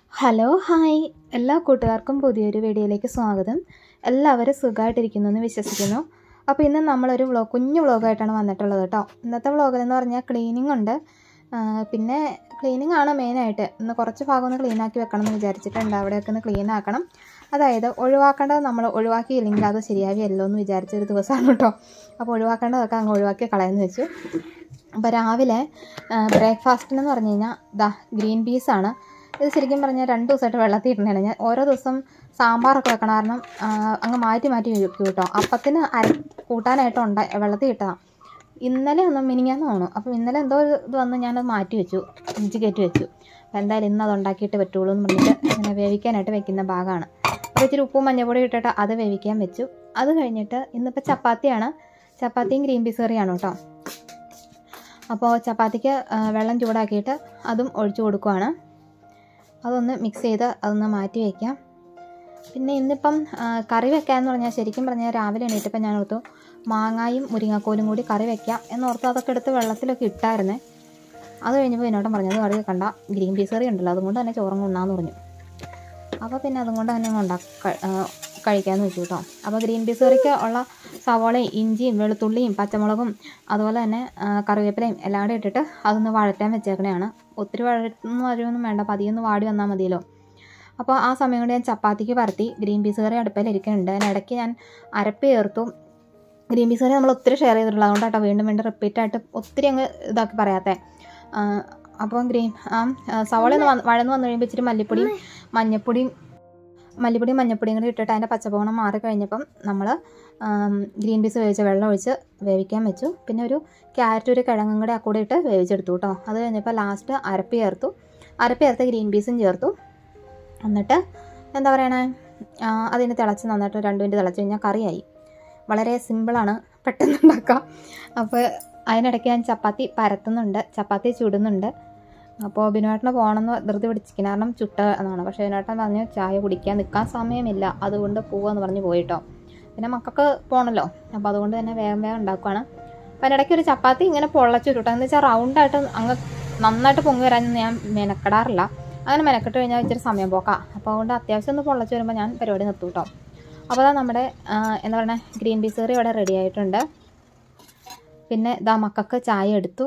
Hello hi എല്ലാ കൂട്ടുകാർക്കും പുതിയൊരു വീഡിയോയിലേക്ക് സ്വാഗതം എല്ലാവരും സുഖമായിട്ടിരിക്കുന്നു എന്ന് വിശ്വസിക്കുന്നു അപ്പോൾ ഇന്ന് നമ്മളൊരു വ്ളോഗ് കുഞ്ഞു വ്ളോഗായിട്ടാണ് വന്നിട്ടുള്ളത് കേട്ടോ ഇന്നത്തെ വ്ളോഗിലെന്ന് പറഞ്ഞാൽ ക്ലീനിങ് ഉണ്ട് ആ, പിന്നെ ക്ലീനിങ് ആണ് മെയിനായിട്ട് ഇന്ന് കുറച്ച് ഭാഗം ഒന്ന് ക്ലീൻ ആക്കി വെക്കണം എന്ന് വിചാരിച്ചിട്ടുണ്ട് അവിടെയൊക്കെ ഒന്ന് ക്ലീൻ ആക്കണം അതായത് ഒഴിവാക്കേണ്ടത് നമ്മൾ ഒഴിവാക്കിയില്ലെങ്കിൽ അത് ശരിയാവിയല്ലോ എന്ന് വിചാരിച്ച ഒരു ദിവസമാണ് കേട്ടോ അപ്പോൾ ഒഴിവാക്കേണ്ടതൊക്കെ അങ്ങ് ഒഴിവാക്കി കളയെന്ന് വെച്ചു അപ്പോൾ രാവിലെ ബ്രേക്ക്ഫാസ്റ്റിന് എന്ന് പറഞ്ഞു കഴിഞ്ഞാൽ ദാ ഗ്രീൻ പീസാണ് ഇത് ശരിക്കും പറഞ്ഞാൽ രണ്ട് ദിവസമായിട്ട് വെള്ളത്തിൽ ഇടണതാണ് ഞാൻ ഓരോ ദിവസം സാമ്പാറൊക്കെ വെക്കണം കാരണം ആ, അങ്ങ് മാറ്റി മാറ്റി വെക്കും കേട്ടോ അപ്പത്തിന് അര കൂട്ടാനായിട്ട് ഉണ്ട വെള്ളത്തിൽ ഇട്ടതാണ് ഇന്നലെ ഒന്നും മിനിങ്ങാന്ന് തോന്നുന്നു അപ്പം ഇന്നലെ എന്തോ ഒരു ഇത് വന്ന് ഞാനത് മാറ്റി വെച്ചു ഫ്രിഡ്ജ് കയറ്റി വെച്ചു അപ്പോൾ എന്തായാലും ഇന്ന് അത് ഉണ്ടാക്കിയിട്ട് പറ്റുള്ളൂ എന്ന് പറഞ്ഞിട്ട് ഇങ്ങനെ വേവിക്കാനായിട്ട് വെക്കുന്ന ഭാഗമാണ് അപ്പോൾ ഇച്ചിരി ഉപ്പും മഞ്ഞപ്പൊടി ഇട്ടിട്ട് അത് വേവിക്കാൻ വെച്ചു അത് കഴിഞ്ഞിട്ട് ഇന്നിപ്പോൾ ചപ്പാത്തിയാണ് ചപ്പാത്തിയും ഗ്രീൻ പീസ് കറിയാണ് കേട്ടോ അപ്പോൾ ചപ്പാത്തിക്ക് ആ, വെള്ളം ചൂടാക്കിയിട്ട് അതും ഒഴിച്ചു കൊടുക്കുവാണ് അതൊന്ന് മിക്സ് ചെയ്ത് അതൊന്ന് മാറ്റി വയ്ക്കാം പിന്നെ ഇന്നിപ്പം ആ, കറി വെക്കാമെന്ന് പറഞ്ഞാൽ ശരിക്കും പറഞ്ഞാൽ രാവിലെ എണീറ്റപ്പോൾ ഞാൻ ഓർത്തു മാങ്ങായും മുരിങ്ങാക്കോലും കൂടി കറി വെക്കാം എന്നോർത്ത് അതൊക്കെ എടുത്ത് വെള്ളത്തിലൊക്കെ ഇട്ടായിരുന്നേ അത് കഴിഞ്ഞപ്പോൾ എന്നോട്ടും പറഞ്ഞത് കറി വെക്കണ്ട ഗ്രീൻ പീസ് കറി ഉണ്ടല്ലോ അതുകൊണ്ട് തന്നെ ചോറും കൊണ്ടാന്ന് പറഞ്ഞു അപ്പോൾ പിന്നെ അതും കൊണ്ട് തന്നെ അങ്ങ് ഉണ്ടാക്കി കഴിക്കാമെന്ന് വെച്ചു കേട്ടോ അപ്പോൾ ഗ്രീൻ പീസ് കറിക്ക് ഉള്ള സവോളയും ഇഞ്ചിയും വെളുത്തുള്ളിയും പച്ചമുളകും അതുപോലെ തന്നെ ആ, കറിവേപ്പിലയും എല്ലാം കൂടെ ഇട്ടിട്ട് അതൊന്ന് വഴറ്റാൻ വെച്ചേക്കണതാണ് ഒത്തിരി വഴറ്റുന്ന വഴിയൊന്നും വേണ്ട പതിയൊന്ന് വാടി വന്നാൽ മതിയല്ലോ അപ്പോൾ ആ സമയം കൊണ്ട് ഞാൻ ചപ്പാത്തിക്ക് പരത്തി ഗ്രീൻ പീസ് കറി അടുപ്പിൽ ഇരിക്കുന്നുണ്ട് അതിനിടയ്ക്ക് ഞാൻ അരപ്പ് ചേർത്തു ഗ്രീൻ പീസ് കറി നമ്മൾ ഒത്തിരി ഷെയർ ചെയ്തിട്ടുള്ളത് അതുകൊണ്ടാട്ടോ വീണ്ടും വീണ്ടും റിപ്പീറ്റ് ആയിട്ട് ഒത്തിരി അങ്ങ് ഇതാക്കി പറയാത്തേ ആ, അപ്പോൾ ഗ്രീൻ ആ ആ, സവോള ഒന്ന് വന്ന് വഴന്ന് വന്നു കഴിയുമ്പോൾ ഇച്ചിരി മല്ലിപ്പൊടിയും മഞ്ഞപ്പൊടിയും മല്ലിപ്പൊടിയും മഞ്ഞപ്പൊടിയും കൂടി ഇട്ടിട്ട് അതിൻ്റെ പച്ചപ്പോണം മാറി കഴിഞ്ഞപ്പം നമ്മൾ ഗ്രീൻ പീസ് വേവിച്ച വെള്ളം ഒഴിച്ച് വേവിക്കാൻ വെച്ചു പിന്നെ ഒരു ക്യാരറ്റ് ഒരു കിഴങ്ങും കൂടെ ആ കൂടെ ഇട്ട് വേവിച്ചെടുത്തു കേട്ടോ അത് കഴിഞ്ഞപ്പോൾ ലാസ്റ്റ് അരപ്പ് ചേർത്തു അരപ്പ് ചേർത്ത് ഗ്രീൻ പീസും ചേർത്തു എന്നിട്ട് എന്താ പറയണേ ആ, അതിന് തിളച്ച് നന്നായിട്ട് രണ്ട് മിനിറ്റ് തിളച്ച് കഴിഞ്ഞാൽ കറിയായി വളരെ സിമ്പിളാണ് പെട്ടെന്ന് ഉണ്ടാക്കാം അപ്പോൾ അതിനിടയ്ക്ക് ഞാൻ ചപ്പാത്തി പരത്തുന്നുണ്ട് ചപ്പാത്തി ചുടുന്നുണ്ട് അപ്പോൾ ബിനുവേട്ടന് പോകണമെന്ന് ധൃതി പിടിച്ചിരിക്കുന്നു കാരണം ചുട്ട എന്നാണ് പക്ഷേ ബിനുവേട്ടൻ പറഞ്ഞു ചായ കുടിക്കാൻ നിൽക്കാൻ സമയമില്ല അതുകൊണ്ട് പോവാന്ന് പറഞ്ഞ് പോയിട്ടോ പിന്നെ മക്കൾക്ക് പോകണമല്ലോ അപ്പോൾ അതുകൊണ്ട് തന്നെ വേഗം വേഗം ഉണ്ടാക്കുവാണ് അപ്പോൾ അതിനിടയ്ക്ക് ഒരു ചപ്പാത്തി ഇങ്ങനെ പൊള്ളച്ച് ചുട്ടോ എന്ന് വെച്ചാൽ റൗണ്ടായിട്ട് അങ്ങ് നന്നായിട്ട് പൊങ്ങി വരാനൊന്നും ഞാൻ മെനക്കെടാറില്ല അങ്ങനെ മെനക്കെട്ട് കഴിഞ്ഞാൽ ഇച്ചിരി സമയം പോക്കാം അപ്പോൾ അതുകൊണ്ട് അത്യാവശ്യം ഒന്ന് പൊള്ളച്ച് വരുമ്പോൾ ഞാൻ പരിപാടി നിർത്തും കേട്ടോ അപ്പോൾ അതാ നമ്മുടെ ആ, എന്താ പറയുക ഗ്രീൻ പീസ് കറി ഇവിടെ റെഡി ആയിട്ടുണ്ട് പിന്നെ ഇതാ മക്കൾക്ക് ചായ എടുത്തു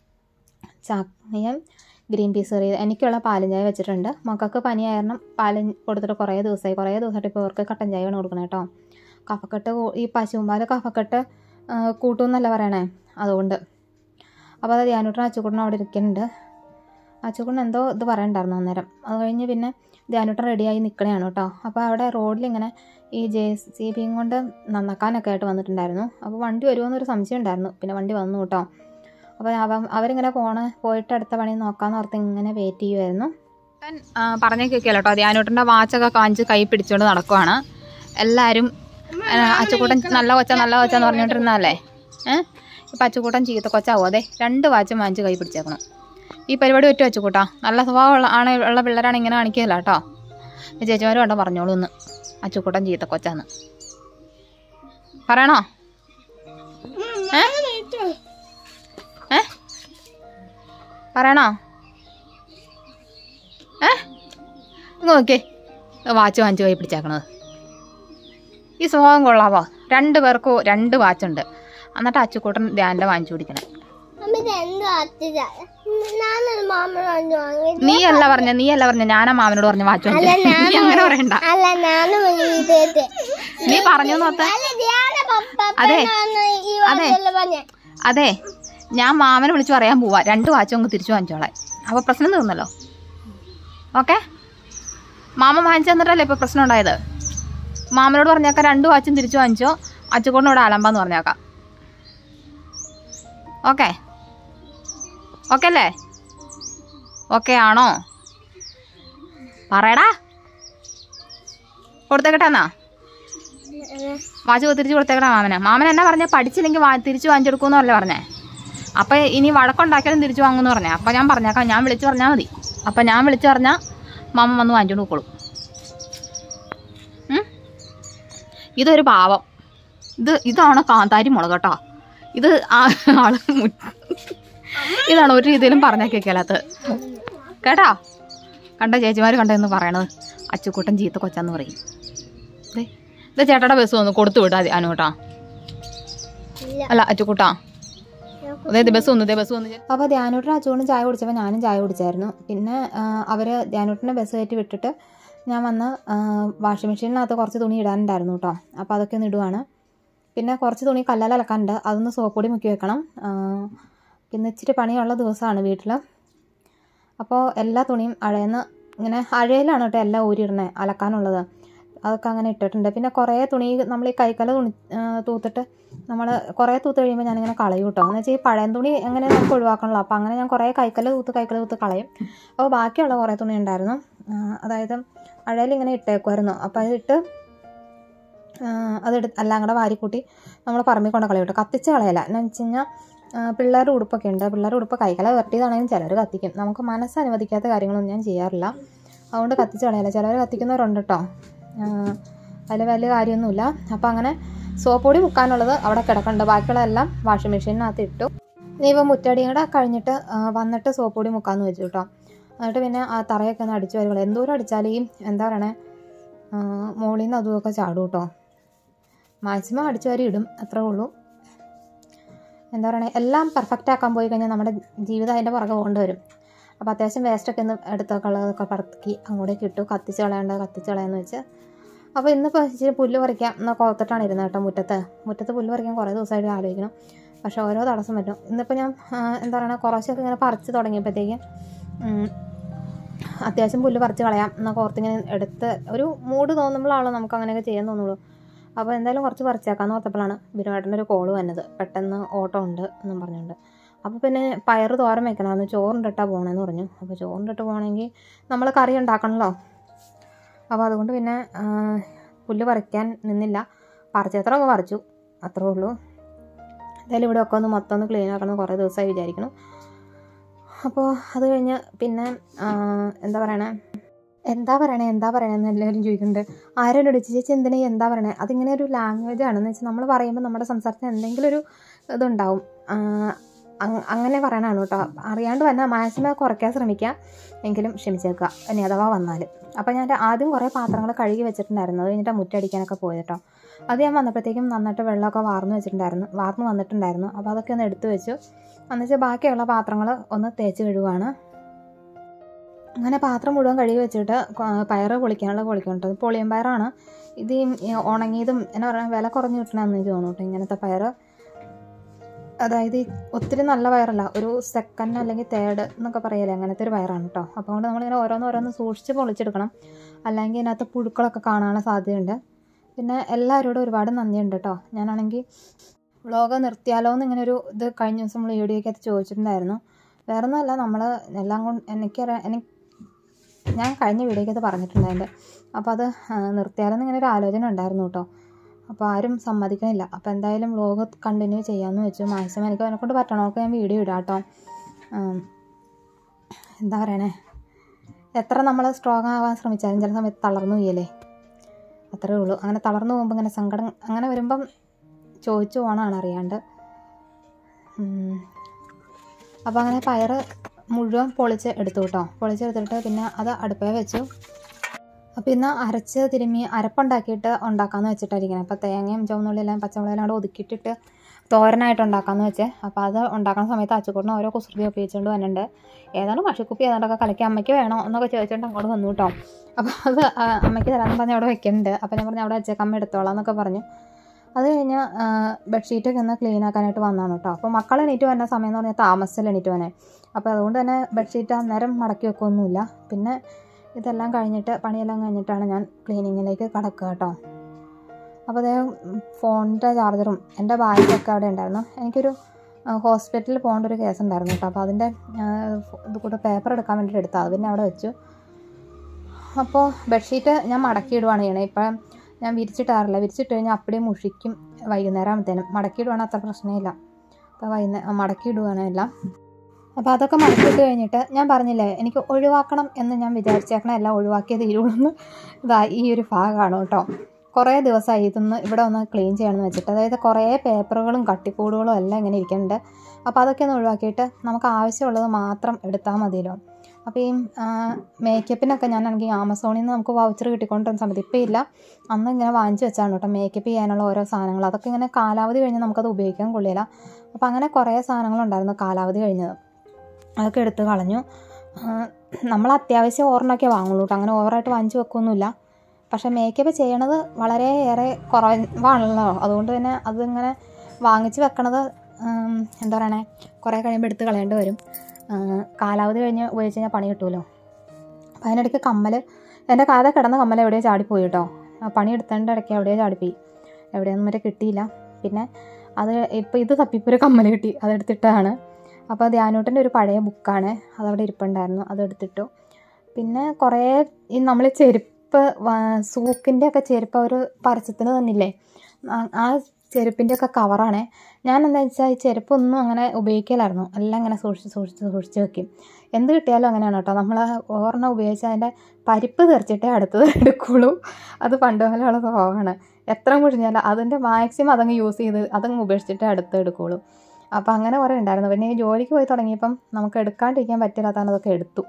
ചായയും ഗ്രീൻ പീസ് കറി എനിക്കുള്ള പാലും ചായ വെച്ചിട്ടുണ്ട് മക്കൾക്ക് പനി കാരണം പാലും കൊടുത്തിട്ട് കുറേ ദിവസമായി കുറേ ദിവസമായിട്ട് ഇപ്പോൾ ഇവർക്ക് കട്ടൻ ചായയാണ് കൊടുക്കണം കേട്ടോ കഫക്കെട്ട് കൂ- ഈ പശുമ്പാൽ കഫക്കെട്ട് ആ, കൂട്ടുമെന്നല്ല പറയണേ അതുകൊണ്ട് അപ്പോൾ അത് ധ്യാനൂട്ടൻ അച്ചുക്കുട്ടൻ അവിടെ ഇരിക്കുന്നുണ്ട് അച്ചുക്കുട്ടൻ എന്തോ ഇത് പറയണ്ടായിരുന്നു അന്നേരം അത് കഴിഞ്ഞ് പിന്നെ ധ്യാനൂട്ടൻ റെഡിയായി നിൽക്കണയാണ് കേട്ടോ അപ്പോൾ അവിടെ റോഡിലിങ്ങനെ ഈ ജെ സി ബിയും കൊണ്ട് നന്നാക്കാനൊക്കെ ആയിട്ട് വന്നിട്ടുണ്ടായിരുന്നു അപ്പോൾ വണ്ടി വരുമോ എന്നൊരു സംശയം ഉണ്ടായിരുന്നു പിന്നെ വണ്ടി വന്നു കേട്ടോ അപ്പോൾ അവ അവരിങ്ങനെ പോണ് പോയിട്ട് അടുത്ത പണി നോക്കാന്ന് ഓർത്ത് ഇങ്ങനെ വെയിറ്റ് ചെയ്യുമായിരുന്നു പറഞ്ഞേ കേൾക്കില്ല കേട്ടോ ധ്യാനൂട്ടൻ്റെ വാച്ചൊക്കെ കാഞ്ച് കൈ പിടിച്ചുകൊണ്ട് നടക്കുവാണ് എല്ലാവരും അച്ചുകൂട്ടൻ നല്ല കൊച്ച നല്ല കൊച്ച എന്ന് പറഞ്ഞുകൊണ്ടിരുന്നല്ലേ ഏഹ് ഇപ്പം അച്ചുകൂട്ടൻ ചീത്ത കൊച്ചാവും അതെ രണ്ട് വാച്ചും വാങ്ങിച്ച് കൈ പിടിച്ചേക്കണം ഈ പരിപാടി പറ്റും അച്ചുകൂട്ടാ നല്ല സ്വഭാവമുള്ള ആണ് ഉള്ള പിള്ളേരാണ് ഇങ്ങനെ കാണിക്കില്ല കേട്ടോ ഈ ചേച്ചിമാരും ഉണ്ടോ പറഞ്ഞോളൂ ഒന്ന് അച്ചുകൂട്ടൻ ചീത്ത കൊച്ചാന്ന് പറയണോ ഏ ഏ പറയണോ ഏ ഇങ്ങ് നോക്കിയേ വാച്ച് വാങ്ങിച്ച് കൈ പിടിച്ചേക്കണത് ഈ സ്വഭാവം കൊള്ളാവോ രണ്ട് പേർക്കും രണ്ട് വാച്ചുണ്ട് എന്നിട്ട് അച്ചുകൂട്ടൻ ധ്യാനിൻ്റെ വാങ്ങിച്ചു പിടിക്കണേ അമ്മ ഇത് എന്താ അച്ഛാ ഞാനൊരു മാമനോട് വാങ്ങി നീ അല്ല പറഞ്ഞ നീ അല്ല പറഞ്ഞ ഞാനാ മാമനോട് പറഞ്ഞ വാച്ച് അല്ല വാങ്ങിച്ചു ഞാൻ നീ അങ്ങനെ പറയണ്ട അല്ല ഞാനും ഇത് നീ പറഞ്ഞു നോത്ത അല്ല ധ്യാന അതെ. ഈ അതെ. വാച്ചല്ല പറഞ്ഞേ അതെ ഞാൻ മാമനെ വിളിച്ച് പറയാൻ പോവാ രണ്ട് വാച്ചും അങ്ങ് തിരിച്ചു വാങ്ങിച്ചോളെ അപ്പോൾ പ്രശ്നം തീർന്നല്ലോ ഓക്കെ മാമ വാങ്ങിച്ചു തന്നിട്ടല്ലേ ഇപ്പോൾ പ്രശ്നം ഉണ്ടായത് മാമനോട് പറഞ്ഞേക്കാം രണ്ട് വാച്ചും തിരിച്ചു വാങ്ങിച്ചോ അച്ചുകൊണ്ടിവിടെ അലമ്പാന്ന് പറഞ്ഞേക്കാം ഓക്കെ ഓക്കെ അല്ലേ ഓക്കെ ആണോ പറയടാ കൊടുത്തേക്കട്ടെ എന്നാ വാച്ച് തിരിച്ചു കൊടുത്തേക്കണ മാമന് മാമൻ എന്നാ പറഞ്ഞ പഠിച്ചില്ലെങ്കിൽ വാ തിരിച്ചു വാങ്ങിച്ചെടുക്കുമെന്നല്ലേ പറഞ്ഞേ അപ്പം ഇനി വഴക്കുണ്ടാക്കിയാലും തിരിച്ചു വാങ്ങുമെന്ന് പറഞ്ഞേ അപ്പം ഞാൻ പറഞ്ഞേക്കാം ഞാൻ വിളിച്ചു പറഞ്ഞാൽ മതി അപ്പം ഞാൻ വിളിച്ചു പറഞ്ഞാൽ മാമ വന്ന് വാങ്ങിച്ചോണ്ട് പോയിക്കോളും ഉം? ഇതൊരു പാവം ഇത് ഇതാണ് കാന്താരി മുളക് കേട്ടോ ഇത് ആ ആള് മു- ഇതാണ് ഒരു രീതിയിലും പറഞ്ഞാൽ കേൾക്കാത്തത് കേട്ടോ കണ്ട ചേച്ചിമാർ കണ്ടെന്ന് പറയണത് അച്ചുക്കുട്ടൻ ചീത്ത കൊച്ചാന്ന് പറയും ദേ ഇത് ചേട്ടാടെ ബസ് വന്നു കൊടുത്തു വിടാ അനുട്ടാ ഇല്ല അല്ല അച്ചുക്കുട്ടാ അതായത് ബസ് വന്നു ഇതേ ബസ് വന്നു അപ്പോൾ ധ്യാനൂട്ടിന് അച്ചുകൊണ്ടും ചായ കുടിച്ചപ്പോൾ ഞാനും ചായ കുടിച്ചായിരുന്നു പിന്നെ അവർ ധ്യാനൂട്ടിനെ ബസ് കയറ്റി വിട്ടിട്ട് ഞാൻ വന്ന് വാഷിംഗ് മെഷീനിനകത്ത് കുറച്ച് തുണി ഇടാനുണ്ടായിരുന്നു കേട്ടോ അപ്പോൾ അതൊക്കെ ഒന്ന് ഇടുവാണ് പിന്നെ കുറച്ച് തുണി കല്ലാൽ അലക്കാനുണ്ട് അതൊന്ന് സോപ്പ് പൊടി മുക്കി വെക്കണം ആ, ഇന്ന് ഇച്ചിരി പണിയുള്ള ദിവസമാണ് വീട്ടിൽ അപ്പോൾ എല്ലാ തുണിയും അഴയെന്ന് ഇങ്ങനെ അഴയിലാണ് കേട്ടോ എല്ലാം ഊരിയിടണേ അലക്കാനുള്ളത് അതൊക്കെ അങ്ങനെ ഇട്ടിട്ടുണ്ട് പിന്നെ കുറേ തുണി നമ്മൾ ഈ കൈക്കല തുണി ആ, തൂത്തിട്ട് നമ്മൾ കുറേ തൂത്ത് കഴിയുമ്പോൾ ഞാനിങ്ങനെ കളയും കേട്ടോ എന്ന് വെച്ചാൽ ഈ പഴയ തുണി എങ്ങനെ നമുക്ക് ഒഴിവാക്കണമല്ലോ അപ്പോൾ അങ്ങനെ ഞാൻ കുറേ കൈക്കല തൂത്ത് കൈക്കല തൂത്ത് കളയും അപ്പോൾ ബാക്കിയുള്ള കുറേ തുണി ഉണ്ടായിരുന്നു ആ, അതായത് അഴയിൽ ഇങ്ങനെ ഇട്ടേക്കുമായിരുന്നു അപ്പോൾ അതിട്ട് അതെടു എല്ലാം കൂടെ വാരിക്കൂട്ടി നമ്മൾ പറമ്പിൽ കൊണ്ട് കളയും കേട്ടോ കത്തിച്ച് കളയല എന്ന് വെച്ച് കഴിഞ്ഞാൽ പിള്ളേരുടെ ഉടുപ്പൊക്കെ ഉണ്ട് പിള്ളേരുടെ ഉടുപ്പ് കൈക്കല വെട്ടിയതാണെങ്കിലും ചിലർ കത്തിക്കും നമുക്ക് മനസ്സ് അനുവദിക്കാത്ത കാര്യങ്ങളൊന്നും ഞാൻ ചെയ്യാറില്ല അതുകൊണ്ട് കത്തിച്ച് കളയല ചിലർ കത്തിക്കുന്നവരുണ്ട് കേട്ടോ അതിൽ വലിയ കാര്യമൊന്നുമില്ല അപ്പോൾ അങ്ങനെ സോപ്പ് പൊടി മുക്കാനുള്ളത് അവിടെ കിടക്കുന്നുണ്ട് ബാക്കിയുള്ളതെല്ലാം വാഷിംഗ് മെഷീനിനകത്ത് ഇട്ടു ഇനിയിപ്പോൾ മുറ്റടിയും കൂടെ കഴിഞ്ഞിട്ട് ആ, വന്നിട്ട് സോപ്പ് പൊടി മുക്കാന്ന് വെച്ചു കേട്ടോ എന്നിട്ട് പിന്നെ ആ തറയൊക്കെ ഒന്ന് അടിച്ചു വരുമ്പോൾ എന്തോരം അടിച്ചാലും ഈ എന്താ പറയണേ മുകളിൽ നിന്ന് അതും ഒക്കെ ചാടും കേട്ടോ മാക്സിമം അടിച്ചു വരി ഇടും അത്രേ ഉള്ളൂ എന്താ പറയണേ എല്ലാം പെർഫെക്റ്റ് ആക്കാൻ പോയി കഴിഞ്ഞാൽ നമ്മുടെ ജീവിതം അതിൻ്റെ പുറകെ കൊണ്ടുവരും അപ്പോൾ അത്യാവശ്യം വേസ്റ്റൊക്കെ ഒന്ന് എടുത്തൊക്കെ ഉള്ളതൊക്കെ പറക്കി അങ്ങോട്ടേക്ക് ഇട്ടു കത്തിച്ച് കളയേണ്ടത് കത്തിച്ച് കളയാന്ന് വെച്ച് അപ്പോൾ ഇന്നിപ്പോൾ ഇച്ചിരി പുല്ല് പറിക്കാം എന്നൊക്കെ ഓർത്തിട്ടാണ് ഇരുന്നത് കേട്ടോ മുറ്റത്ത് മുറ്റത്ത് പുല്ല് പറിക്കാൻ കുറേ ദിവസമായിട്ട് ആലോചിക്കണം പക്ഷേ ഓരോ തടസ്സം പറ്റും ഇന്നിപ്പോൾ ഞാൻ ആ, എന്താ പറയുക കുറച്ചൊക്കെ ഇങ്ങനെ പറിച്ച് തുടങ്ങിയപ്പോഴത്തേക്ക് ഉം, അത്യാവശ്യം പുല്ല് പറിച്ച് കളയാം എന്നൊക്കെ ഓർത്തിങ്ങനെ എടുത്ത് ഒരു മൂഡ് തോന്നുമ്പോഴാണല്ലോ നമുക്ക് അങ്ങനെയൊക്കെ ചെയ്യാൻ തോന്നുള്ളൂ അപ്പോൾ എന്തായാലും കുറച്ച് പറിച്ചേക്കാന്ന് ഓർത്തപ്പോഴാണ് ബിരുവേട്ടൻ്റെ ഒരു കോള് വന്നത് പെട്ടെന്ന് ഓട്ടോ ഉണ്ട് എന്നും പറഞ്ഞുകൊണ്ട് അപ്പോൾ പിന്നെ പയറ് തോരൻ വെക്കണമായിരുന്നു ചോറിണ്ടിട്ടാ പോകണമെന്ന് പറഞ്ഞു അപ്പോൾ ചോറിണ്ടിട്ട് പോകണമെങ്കിൽ നമ്മൾ കറി ഉണ്ടാക്കണമല്ലോ അപ്പോൾ അതുകൊണ്ട് പിന്നെ ആ, പുല്ല് പറിക്കാൻ നിന്നില്ല പറിച്ചത്ര അങ്ങ് പറിച്ചു അത്രേ ഉള്ളൂ എന്തായാലും ഇവിടെ ഒക്കെ ഒന്ന് മൊത്തം ഒന്ന് ക്ലീൻ ആക്കണം കുറേ ദിവസമായി വിചാരിക്കണം അപ്പോൾ അത് കഴിഞ്ഞ് പിന്നെ ആ, എന്താ പറയണേ എന്താ പറയണേ എന്താ പറയണേ എന്ന് എല്ലാവരും ചോദിക്കുന്നുണ്ട് ആരും ചേച്ചി ചേച്ചി എന്തിനാ ഈ എന്താ പറയണേ അതിങ്ങനെ ഒരു ലാംഗ്വേജ് ആണെന്ന് വെച്ചാൽ നമ്മൾ പറയുമ്പോൾ നമ്മുടെ സംസാരത്തിന് എന്തെങ്കിലും ഒരു ഇതുണ്ടാവും ആ, അങ്- അങ്ങനെ പറയണതാണ് കേട്ടോ അറിയാണ്ട് വന്നാൽ മാക്സിമം കുറയ്ക്കാൻ ശ്രമിക്കുക എങ്കിലും ക്ഷമിച്ചേക്കുക ഇനി അഥവാ വന്നാൽ അപ്പോൾ ഞാൻ ആദ്യം കുറേ പാത്രങ്ങൾ കഴുകി വെച്ചിട്ടുണ്ടായിരുന്നു അത് കഴിഞ്ഞിട്ട് മുറ്റടിക്കാനൊക്കെ പോയത് കേട്ടോ അത് ഞാൻ വന്നപ്പോഴത്തേക്കും നന്നായിട്ട് വെള്ളമൊക്കെ വാർന്ന് വെച്ചിട്ടുണ്ടായിരുന്നു വാർന്ന് വന്നിട്ടുണ്ടായിരുന്നു അപ്പോൾ അതൊക്കെ ഒന്ന് എടുത്തു വെച്ചു എന്നുവെച്ചാൽ ബാക്കിയുള്ള പാത്രങ്ങൾ ഒന്ന് തേച്ച് കഴുകുവാണ് അങ്ങനെ പാത്രം മുഴുവൻ കഴുകി വെച്ചിട്ട് കൊ- പയറ് പൊളിക്കാനുള്ള പൊളിക്കുന്നുണ്ട് ഇത് പൊളിയൻ പയറാണ് ഇത് ഈ ഈ ഉണങ്ങിയതും എന്നാ പറയുക വില കുറഞ്ഞ് കിട്ടണമെന്ന് എനിക്ക് തോന്നുന്നു കേട്ടോ ഇങ്ങനത്തെ പയറ് അതായത് ഈ ഒത്തിരി നല്ല പയറല്ല ഒരു സെക്കൻഡ് അല്ലെങ്കിൽ തേർഡ് എന്നൊക്കെ പറയല്ലേ അങ്ങനത്തെ ഒരു പയറാണ് കേട്ടോ അപ്പോൾ അതുകൊണ്ട് നമ്മളിങ്ങനെ ഓരോന്ന് ഓരോന്ന് സൂക്ഷിച്ച് പൊളിച്ചെടുക്കണം അല്ലെങ്കിൽ ഇതിനകത്ത് പുഴുക്കളൊക്കെ കാണാനുള്ള സാധ്യതയുണ്ട് പിന്നെ എല്ലാവരോടും ഒരുപാട് നന്ദിയുണ്ട് കേട്ടോ ഞാനാണെങ്കിൽ വ്ളോഗ് നിർത്തിയാലോ എന്ന് ഇങ്ങനെ ഒരു ഇത് കഴിഞ്ഞ ദിവസം നമ്മൾ വീഡിയോയ്ക്കകത്ത് ചോദിച്ചിട്ടുണ്ടായിരുന്നു വേറെ ഒന്നുമല്ല നമ്മൾ എല്ലാം കൊണ്ട് എനിക്കറിയാം എനിക്ക് ഞാൻ കഴിഞ്ഞ വീഡിയോയ്ക്കകത്ത് പറഞ്ഞിട്ടുണ്ടായിരുന്നു അപ്പോൾ അത് ആ, നിർത്തിയാലെന്ന് ഇങ്ങനെ ഒരു ആലോചന ഉണ്ടായിരുന്നു കേട്ടോ അപ്പോൾ ആരും സമ്മതിക്കണില്ല അപ്പോൾ എന്തായാലും വ്ളോഗ് കണ്ടിന്യൂ ചെയ്യാമെന്ന് വെച്ചു മാക്സിമം എനിക്ക് അതിനെക്കൊണ്ട് പറ്റണമൊക്കെ ഞാൻ വീഡിയോ ഇടാം കേട്ടോ ഉം. എന്താ പറയണേ എത്ര നമ്മൾ സ്ട്രോങ് ആവാൻ ശ്രമിച്ചാലും ചില സമയത്ത് തളർന്നു പോയല്ലേ അത്രേ ഉള്ളൂ അങ്ങനെ തളർന്നു പോകുമ്പോൾ ഇങ്ങനെ സങ്കടം അങ്ങനെ വരുമ്പം ചോദിച്ചു പോകണമാണ് അറിയാണ്ട് ഉം. അപ്പോൾ അങ്ങനെ പയറ് മുഴുവൻ പൊളിച്ച് എടുത്തു കേട്ടോ പൊളിച്ചെടുത്തിട്ട് പിന്നെ അത് അടുപ്പേ വെച്ചു അപ്പോൾ ഇന്ന് അരച്ച് തിരുമ്മി അരപ്പുണ്ടാക്കിയിട്ട് ഉണ്ടാക്കാമെന്ന് വെച്ചിട്ടായിരിക്കണം അപ്പോൾ തേങ്ങയും ചുവന്നുള്ളിയെല്ലാം പച്ചമുളകെല്ലാം കൂടെ ഒതുക്കിയിട്ടിട്ട് തോരനായിട്ട് ഉണ്ടാക്കാമെന്ന് വെച്ചേ അപ്പോൾ അത് ഉണ്ടാക്കുന്ന സമയത്ത് അച്ചുകൂട്ടിന് ഓരോ കുസൃതി ഒപ്പിച്ചുകൊണ്ട് വന്നിട്ടുണ്ട് ഏതാണ് മഷിക്കുപ്പി ഏതാണ്ടൊക്കെ കളിക്കാൻ അമ്മയ്ക്ക് വേണോ എന്നൊക്കെ ചോദിച്ചുകൊണ്ട് അങ്ങോട്ട് വന്നു കേട്ടോ അപ്പോൾ അത് ആ, അമ്മയ്ക്ക് തരാമെന്ന് പറഞ്ഞ് അവിടെ വെക്കുന്നുണ്ട് അപ്പോൾ ഞാൻ പറഞ്ഞു അവിടെ വെച്ചേക്കാം അമ്മ എടുത്തോളാം എന്നൊക്കെ പറഞ്ഞു അത് കഴിഞ്ഞ് ബെഡ്ഷീറ്റൊക്കെ ഒന്ന് ക്ലീൻ ആക്കാനായിട്ട് വന്നതാണ് കേട്ടോ അപ്പോൾ മക്കൾ എണീറ്റ് വരുന്ന സമയം എന്ന് പറഞ്ഞാൽ താമസിച്ചില്ല എണീറ്റ് വന്നെ അപ്പോൾ അതുകൊണ്ട് തന്നെ ബെഡ്ഷീറ്റ് അന്നേരം മടക്കി വെക്കുകയൊന്നുമില്ല പിന്നെ ഇതെല്ലാം കഴിഞ്ഞിട്ട് പണിയെല്ലാം കഴിഞ്ഞിട്ടാണ് ഞാൻ ക്ലീനിങ്ങിലേക്ക് കടക്കുക കേട്ടോ അപ്പോൾ അതേ ഫോണിൻ്റെ ചാർജറും എൻ്റെ ബാഗൊക്കെ അവിടെ ഉണ്ടായിരുന്നു എനിക്കൊരു ഹോസ്പിറ്റലിൽ പോകേണ്ട ഒരു കേസ് ഉണ്ടായിരുന്നു കേട്ടോ അപ്പോൾ അതിൻ്റെ ആ, ഇത് കൂടെ പേപ്പർ എടുക്കാൻ വേണ്ടിയിട്ട് എടുത്താൽ അത് പിന്നെ അവിടെ വെച്ചു അപ്പോൾ ബെഡ്ഷീറ്റ് ഞാൻ മടക്കിയിടുവാണ് ചെയ്യണേ ഇപ്പം ഞാൻ വിരിച്ചിട്ടാറില്ല വിരിച്ചിട്ട് കഴിഞ്ഞാൽ അപ്പടിയും മുഷിക്കും വൈകുന്നേരം ആകുമ്പോഴത്തേനും മടക്കിയിടുവാണെങ്കിൽ അത്ര പ്രശ്നമില്ല അപ്പോൾ വൈകുന്നേരം മടക്കിയിടുവാണ് എല്ലാം അപ്പോൾ അതൊക്കെ മടക്കിയിട്ട് കഴിഞ്ഞിട്ട് ഞാൻ പറഞ്ഞില്ലേ എനിക്ക് ഒഴിവാക്കണം എന്ന് ഞാൻ വിചാരിച്ചേക്കണം എല്ലാം ഒഴിവാക്കിയേ തീരുള്ളൂ ഇതാ ഈ ഒരു ഭാഗമാണ് കേട്ടോ കുറേ ദിവസമായി ഇതൊന്ന് ഇവിടെ ഒന്ന് ക്ലീൻ ചെയ്യണമെന്ന് വെച്ചിട്ട് അതായത് കുറേ പേപ്പറുകളും കട്ടിക്കൂടുകളും എല്ലാം ഇങ്ങനെ ഇരിക്കുന്നുണ്ട് അപ്പോൾ അതൊക്കെ ഒന്ന് ഒഴിവാക്കിയിട്ട് നമുക്ക് ആവശ്യമുള്ളത് മാത്രം എടുത്താൽ മതിയല്ലോ അപ്പോൾ ഈ മേക്കപ്പിനൊക്കെ ഞാനാണെങ്കിൽ ആമസോണിൽ നിന്ന് നമുക്ക് വൗച്ചർ കിട്ടിക്കൊണ്ടിരുന്ന സമയത്ത് ഇപ്പോൾ ഇല്ല അന്ന് ഇങ്ങനെ വാങ്ങിച്ചു വെച്ചാണ് കേട്ടോ മേക്കപ്പ് ചെയ്യാനുള്ള ഓരോ സാധനങ്ങൾ അതൊക്കെ ഇങ്ങനെ കാലാവധി കഴിഞ്ഞ് നമുക്കത് ഉപയോഗിക്കാൻ കൊള്ളില്ല അപ്പോൾ അങ്ങനെ കുറേ സാധനങ്ങളുണ്ടായിരുന്നു കാലാവധി കഴിഞ്ഞത് അതൊക്കെ എടുത്ത് കളഞ്ഞു ആ, നമ്മൾ അത്യാവശ്യം ഓർമ്മയൊക്കെ വാങ്ങുള്ളൂ കേട്ടോ അങ്ങനെ ഓവറായിട്ട് വാങ്ങിച്ചു വെക്കൊന്നുമില്ല പക്ഷേ മേക്കപ്പ് ചെയ്യണത് വളരെയേറെ കുറവാണല്ലോ അതുകൊണ്ട് തന്നെ അതിങ്ങനെ വാങ്ങിച്ച് വെക്കണത് ഉം, എന്താ പറയണേ കുറേ കഴിയുമ്പോൾ എടുത്ത് കളയേണ്ടി വരും ആ, കാലാവധി കഴിഞ്ഞ് ഉപയോഗിച്ച് കഴിഞ്ഞാൽ പണി കിട്ടുമല്ലോ അപ്പോൾ അതിനിടയ്ക്ക് കമ്മൽ എൻ്റെ കാതെ കിടന്ന കമ്മൽ എവിടെയോ ചാടിപ്പോയി കേട്ടോ ആ പണി എടുത്തതിൻ്റെ ഇടയ്ക്ക് എവിടെയോ ചാടിപ്പോയി എവിടെയൊന്നും വരെ കിട്ടിയില്ല പിന്നെ അത് ഇപ്പോൾ ഇത് തപ്പിപ്പൊരു കമ്മൽ കിട്ടി അതെടുത്തിട്ടാണ് അപ്പോൾ ധ്യാനൂട്ടൻ്റെ ഒരു പഴയ ബുക്കാണ് അതവിടെ ഇരിപ്പുണ്ടായിരുന്നു അതെടുത്തിട്ടു പിന്നെ കുറേ ഈ നമ്മൾ ചെരുപ്പ് വാ- സൂക്കിൻ്റെ ഒക്കെ ചെരുപ്പ് ഒരു പരസ്യത്തിന് തന്നില്ലേ ആ- ആ ചെരുപ്പിൻ്റെ ഒക്കെ കവറാണേ ഞാൻ എന്താ വെച്ചാൽ ഈ ചെരുപ്പൊന്നും അങ്ങനെ ഉപയോഗിക്കലായിരുന്നു എല്ലാം ഇങ്ങനെ സൂക്ഷിച്ച് സൂക്ഷിച്ച് സൂക്ഷിച്ച് വെക്കും എന്ത് കിട്ടിയാലും അങ്ങനെയാണ് കേട്ടോ നമ്മൾ ഓർമ്മ ഉപയോഗിച്ച് അതിൻ്റെ പരിപ്പ് തെറിച്ചിട്ടേ അടുത്തത് എടുക്കുള്ളൂ അത് പണ്ട് കാലമുള്ള സ്വഭാവമാണ് എത്ര കുഴിഞ്ഞാലും അതിൻ്റെ മാക്സിമം അതങ്ങ് യൂസ് ചെയ്ത് അതങ്ങ് ഉപേക്ഷിച്ചിട്ടേ അടുത്ത് എടുക്കുള്ളൂ അപ്പോൾ അങ്ങനെ കുറേ ഉണ്ടായിരുന്നു പിന്നെ ഈ ജോലിക്ക് പോയി തുടങ്ങിയപ്പം നമുക്ക് എടുക്കാണ്ടിരിക്കാൻ പറ്റില്ലാത്തതാണ് അതൊക്കെ എടുത്തു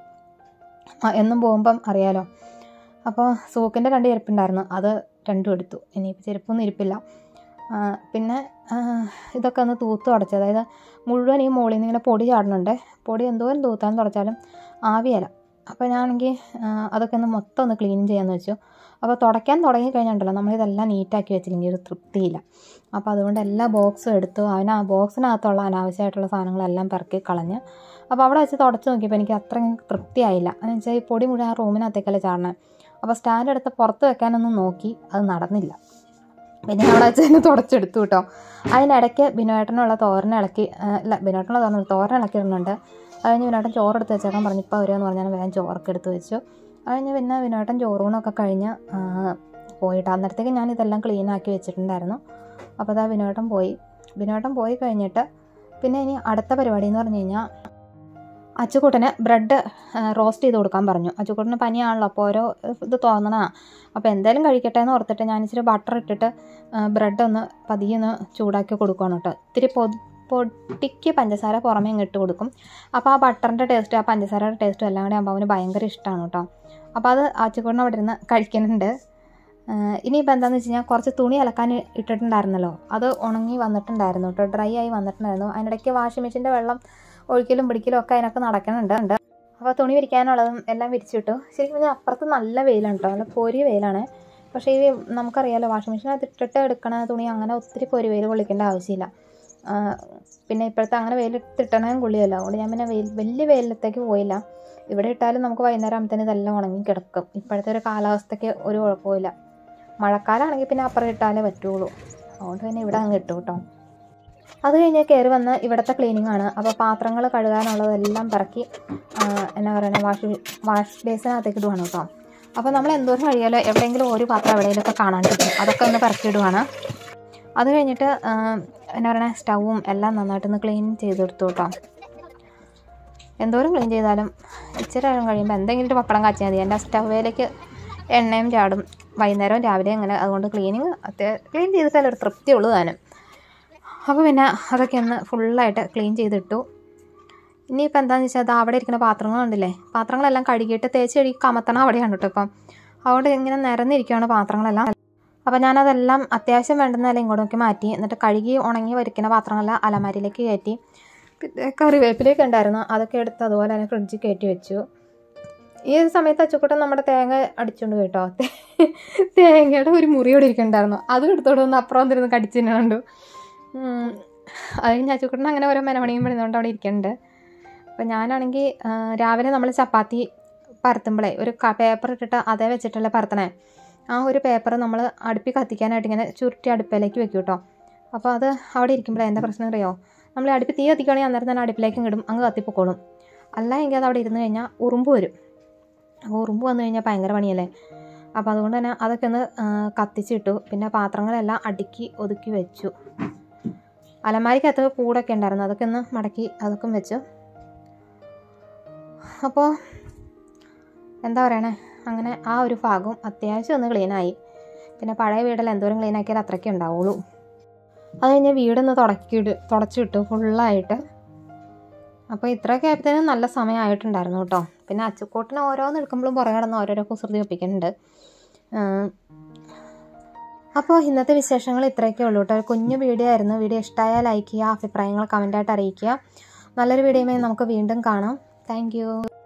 ആ, എന്നും പോകുമ്പം അറിയാലോ അപ്പോൾ സൂക്കിൻ്റെ രണ്ട് ചെരുപ്പുണ്ടായിരുന്നു അത് രണ്ടും എടുത്തു ഇനിയിപ്പോൾ ചെരുപ്പൊന്നും ഇരിപ്പില്ല ആ, പിന്നെ ആ, ഇതൊക്കെ ഒന്ന് തൂത്ത് തുടച്ചു അതായത് മുഴുവൻ ഈ മുകളിൽ നിന്ന് ഇങ്ങനെ പൊടി ചാടുന്നുണ്ട് പൊടി എന്തോരം തൂത്താൻ തുടച്ചാലും ആവിയല അപ്പോൾ ഞാനാണെങ്കിൽ അതൊക്കെ ഒന്ന് മൊത്തം ഒന്ന് ക്ലീൻ ചെയ്യാമെന്ന് വെച്ചു അപ്പോൾ തുടയ്ക്കാൻ തുടങ്ങി കഴിഞ്ഞിട്ടുണ്ടല്ലോ നമ്മളിതെല്ലാം നീറ്റാക്കി വെച്ചില്ലെങ്കിൽ ഒരു തൃപ്തിയില്ല അപ്പോൾ അതുകൊണ്ട് എല്ലാ ബോക്സും എടുത്തു അവന് ആ ബോക്സിനകത്തുള്ള അനാവശ്യമായിട്ടുള്ള സാധനങ്ങളെല്ലാം പെറുക്കി കളഞ്ഞ് അപ്പോൾ അവിടെ വെച്ച് തുടച്ച് നോക്കിയപ്പോൾ എനിക്ക് അത്രയും തൃപ്തിയായില്ല എന്ന് വെച്ചാൽ ഈ പൊടി മുഴുവൻ ആ റൂമിനകത്തേക്കല്ലേ ചാടണേ അപ്പോൾ സ്റ്റാൻഡ് എടുത്ത് പുറത്ത് വെക്കാനൊന്നും നോക്കി അത് നടന്നില്ല പിന്നെ അവിടെ വെച്ച് തന്നെ തുടച്ചെടുത്തു കേട്ടോ അതിനിടയ്ക്ക് ബിനോയേട്ടനുള്ള തോരൻ ഇളക്കി ആ, അല്ല ബിനോയേട്ടനുള്ള തോരൻ തോരൻ ഇളക്കി ഇടുന്നുണ്ട് അത് കഴിഞ്ഞ് ബിനോട്ടൻ ചോറെടുത്ത് വെച്ചേക്കാൻ പറഞ്ഞു ഇപ്പോൾ വരുമെന്ന് പറഞ്ഞാൽ വേഗം ചോറൊക്കെ എടുത്ത് വെച്ചു അത് കഴിഞ്ഞ് പിന്നെ ബിനോട്ടൻ ചോറൂണൊക്കെ കഴിഞ്ഞ് ആ, പോയിട്ട് അന്നേരത്തേക്ക് ഞാൻ ഇതെല്ലാം ക്ലീൻ ആക്കി വെച്ചിട്ടുണ്ടായിരുന്നു അപ്പോൾ അതാ ബിനോട്ടൻ പോയി ബിനോട്ടൻ പോയി കഴിഞ്ഞിട്ട് പിന്നെ ഇനി അടുത്ത പരിപാടി എന്ന് പറഞ്ഞു കഴിഞ്ഞാൽ അച്ചുകൂട്ടന് ബ്രെഡ് റോസ്റ്റ് ചെയ്ത് കൊടുക്കാൻ പറഞ്ഞു അച്ചുകൂട്ടന് പനിയാണല്ലോ അപ്പോൾ ഓരോ ഇത് തോന്നണതാണ് അപ്പോൾ എന്തായാലും കഴിക്കട്ടെ എന്ന് ഓർത്തിട്ട് ഞാൻ ഇച്ചിരി ബട്ടർ ഇട്ടിട്ട് ബ്രെഡ് ഒന്ന് പതിയെ ഒന്ന് ചൂടാക്കി കൊടുക്കുകയാണ് കേട്ടോ ഇത്തിരി പൊ പൊട്ടിക്ക് പഞ്ചസാര പുറമേ അങ്ങ് ഇട്ട് കൊടുക്കും അപ്പോൾ ആ ബട്ടറിൻ്റെ ടേസ്റ്റ് ആ പഞ്ചസാരയുടെ ടേസ്റ്റും എല്ലാം കൂടി ആകുമ്പോൾ അവന് ഭയങ്കര ഇഷ്ടമാണ് കേട്ടോ അപ്പോൾ അത് ആച്ചുകൂടിന് അവിടെ ഇരുന്ന് കഴിക്കുന്നുണ്ട് ആഹ് ഇനിയിപ്പോൾ എന്താണെന്ന് വെച്ച് കഴിഞ്ഞാൽ കുറച്ച് തുണി അലക്കാൻ ഇട്ടിട്ടുണ്ടായിരുന്നല്ലോ അത് ഉണങ്ങി വന്നിട്ടുണ്ടായിരുന്നു കേട്ടോ ഡ്രൈ ആയി വന്നിട്ടുണ്ടായിരുന്നു അതിനിടയ്ക്ക് വാഷിംഗ് മെഷീൻ്റെ വെള്ളം ഒഴിക്കലും പിടിക്കലും ഒക്കെ അതിനൊക്കെ നടക്കുന്നുണ്ട് ഉണ്ട് അപ്പോൾ തുണി വിരിക്കാനുള്ളതും എല്ലാം വിരിച്ചിട്ടു ശരിക്കും പറഞ്ഞാൽ അപ്പുറത്ത് നല്ല വെയിലാണ് കേട്ടോ നല്ല പൊരി വെയിലാണ് പക്ഷേ ഈ നമുക്കറിയാലോ വാഷിംഗ് മെഷീനകത്ത് ഇട്ടിട്ട് എടുക്കണ തുണി അങ്ങനെ ഒത്തിരി പൊരി വെയിൽ കൊള്ളിക്കേണ്ട ആവശ്യമില്ല ആ, പിന്നെ ഇപ്പോഴത്തെ അങ്ങനെ വെയിലിട്ടിട്ടണേം കൊള്ളിയല്ലോ അതുകൊണ്ട് ഞാൻ പിന്നെ വെയിൽ വലിയ വെയിലത്തേക്ക് പോയില്ല ഇവിടെ ഇട്ടാലും നമുക്ക് വൈകുന്നേരം ആകുമ്പോഴത്തേന് ഇതെല്ലാം ഉണങ്ങി കിടക്കും ഇപ്പോഴത്തെ ഒരു കാലാവസ്ഥയ്ക്ക് ഒരു കുഴപ്പമില്ല മഴക്കാലമാണെങ്കിൽ പിന്നെ അപ്പുറം ഇട്ടാലേ പറ്റുള്ളൂ അതുകൊണ്ട് തന്നെ ഇവിടെ അങ്ങ് ഇട്ടു കേട്ടോ അത് കഴിഞ്ഞ് കയറി വന്ന് ഇവിടുത്തെ ക്ലീനിങ് ആണ് അപ്പോൾ പാത്രങ്ങൾ കഴുകാനുള്ളതെല്ലാം പറക്കി ആ, എന്നാ പറയുക വാഷ് വാഷ് ബേസിനകത്തേക്ക് ഇടുവാണ് കേട്ടോ അപ്പോൾ നമ്മൾ എന്തോരം കഴിയാലോ എവിടെയെങ്കിലും ഒരു പാത്രം എവിടെയെങ്കിലുമൊക്കെ കാണാണ്ടിരിക്കും അതൊക്കെ ഒന്ന് പറക്കിയിടുവാണ് അത് കഴിഞ്ഞിട്ട് ആ, എന്നാ പറയുക സ്റ്റൗവും എല്ലാം നന്നായിട്ടൊന്ന് ക്ലീൻ ചെയ്തെടുത്തു കേട്ടോ എന്തോരം ക്ലീൻ ചെയ്താലും ഇച്ചിരി നേരം കഴിയുമ്പോൾ എന്തെങ്കിലും ഒരു പപ്പടം കാച്ചിയാൽ മതി എൻ്റെ സ്റ്റൗവിലേക്ക് എണ്ണയും ചാടും വൈകുന്നേരവും രാവിലെ അങ്ങനെ അതുകൊണ്ട് ക്ലീനിങ് ക്ലീൻ ചെയ്തിട്ടല്ല ഒരു തൃപ്തിയുള്ളൂ താനും അപ്പോൾ പിന്നെ അതൊക്കെ ഒന്ന് ഫുള്ളായിട്ട് ക്ലീൻ ചെയ്തിട്ടു ഇനിയിപ്പോൾ എന്താണെന്ന് വെച്ചാൽ അത് അവിടെ ഇരിക്കുന്ന പാത്രങ്ങളുണ്ടല്ലേ പാത്രങ്ങളെല്ലാം കഴുകിയിട്ട് തേച്ച് കഴുകി കമത്തണം അവിടെയാണ് കേട്ടോ ഇപ്പം അതുകൊണ്ട് ഇങ്ങനെ നിരന്നിരിക്കുകയാണ് പാത്രങ്ങളെല്ലാം അപ്പോൾ ഞാനതെല്ലാം അത്യാവശ്യം വേണ്ടുന്നതെല്ലാം ഇങ്ങോട്ടേക്ക് മാറ്റി എന്നിട്ട് കഴുകി ഉണങ്ങി വരിക്കുന്ന പാത്രങ്ങളെല്ലാം അലമാരിയിലേക്ക് കയറ്റി പിന്നെ കറിവേപ്പിലേക്ക് ഉണ്ടായിരുന്നു അതൊക്കെ എടുത്ത് അതുപോലെ തന്നെ ഫ്രിഡ്ജിൽ കയറ്റി വെച്ചു ഈ ഒരു സമയത്ത് അച്ചുക്കുട്ടൻ നമ്മുടെ തേങ്ങ അടിച്ചുകൊണ്ട് കേട്ടോ തേങ്ങയുടെ ഒരു മുറിയോടെ ഇരിക്കുന്നുണ്ടായിരുന്നു അതും എടുത്തോണ്ട് വന്ന് അപ്പുറം വന്നിരുന്ന് കടിച്ചു തിന്നുന്നുണ്ട് അത് കഴിഞ്ഞ് അച്ചുക്കുട്ടൻ അങ്ങനെ ഓരോ മെനമണിയും പണിതുകൊണ്ട് അവിടെ ഇരിക്കുന്നുണ്ട് അപ്പോൾ ഞാനാണെങ്കിൽ രാവിലെ നമ്മൾ ചപ്പാത്തി പരത്തുമ്പോഴേ ഒരു പേപ്പർ ഇട്ടിട്ട് അതേ വെച്ചിട്ടല്ലേ പരത്തണേ ആ ഒരു പേപ്പർ നമ്മൾ അടുപ്പിൽ കത്തിക്കാനായിട്ട് ഇങ്ങനെ ചുരുട്ടി അടുപ്പിലേക്ക് വെക്കും കേട്ടോ അപ്പോൾ അത് അവിടെ ഇരിക്കുമ്പോഴേ എന്താ പ്രശ്നം അറിയോ നമ്മൾ അടുപ്പ് തീ കത്തിക്കുകയാണെങ്കിൽ അന്നേരം തന്നെ അടുപ്പിലേക്കും ഇടും അങ്ങ് കത്തിപ്പൊക്കോളും അല്ല എങ്കിൽ അത് അവിടെ ഇരുന്ന് കഴിഞ്ഞാൽ ഉറുമ്പ് വരും അപ്പോൾ ഉറുമ്പ് വന്നു കഴിഞ്ഞാൽ ഭയങ്കര പണിയല്ലേ അപ്പോൾ അതുകൊണ്ട് തന്നെ അതൊക്കെ ഒന്ന് ആ, കത്തിച്ചിട്ടു പിന്നെ പാത്രങ്ങളെല്ലാം അടുക്കി ഒതുക്കി വെച്ചു അലമാരിക്കകത്ത് കൂടൊക്കെ ഉണ്ടായിരുന്നു അതൊക്കെ ഒന്ന് മടക്കി അതൊക്കെ വെച്ചു അപ്പോൾ എന്താ പറയണേ അങ്ങനെ ആ ഒരു ഭാഗവും അത്യാവശ്യം ഒന്ന് ക്ലീനായി പിന്നെ പഴയ വീടെല്ലാം എന്തോരം ക്ലീൻ ആക്കിയാൽ അത്രയ്ക്കേ ഉണ്ടാവുള്ളൂ അത് കഴിഞ്ഞ് വീടൊന്ന് തുടക്കിയിട്ട് തുടച്ചിട്ടു ഫുള്ളായിട്ട് അപ്പോൾ ഇത്രയൊക്കെ ആയപ്പോഴത്തേനും നല്ല സമയമായിട്ടുണ്ടായിരുന്നു കേട്ടോ പിന്നെ അച്ചുക്കൂട്ടിന് ഓരോന്ന് എടുക്കുമ്പോഴും പുറകെ കിടന്ന് ഓരോരോ കുസൃതി ഒപ്പിക്കുന്നുണ്ട് അപ്പോൾ ഇന്നത്തെ വിശേഷങ്ങൾ ഇത്രയൊക്കെ ഉള്ളൂ കേട്ടോ ഒരു കുഞ്ഞു വീഡിയോ ആയിരുന്നു വീഡിയോ ഇഷ്ടമായാൽ ലൈക്ക് ചെയ്യുക അഭിപ്രായങ്ങൾ കമൻറ്റായിട്ട് അറിയിക്കുക നല്ലൊരു വീഡിയോയുമായി നമുക്ക് വീണ്ടും കാണാം താങ്ക്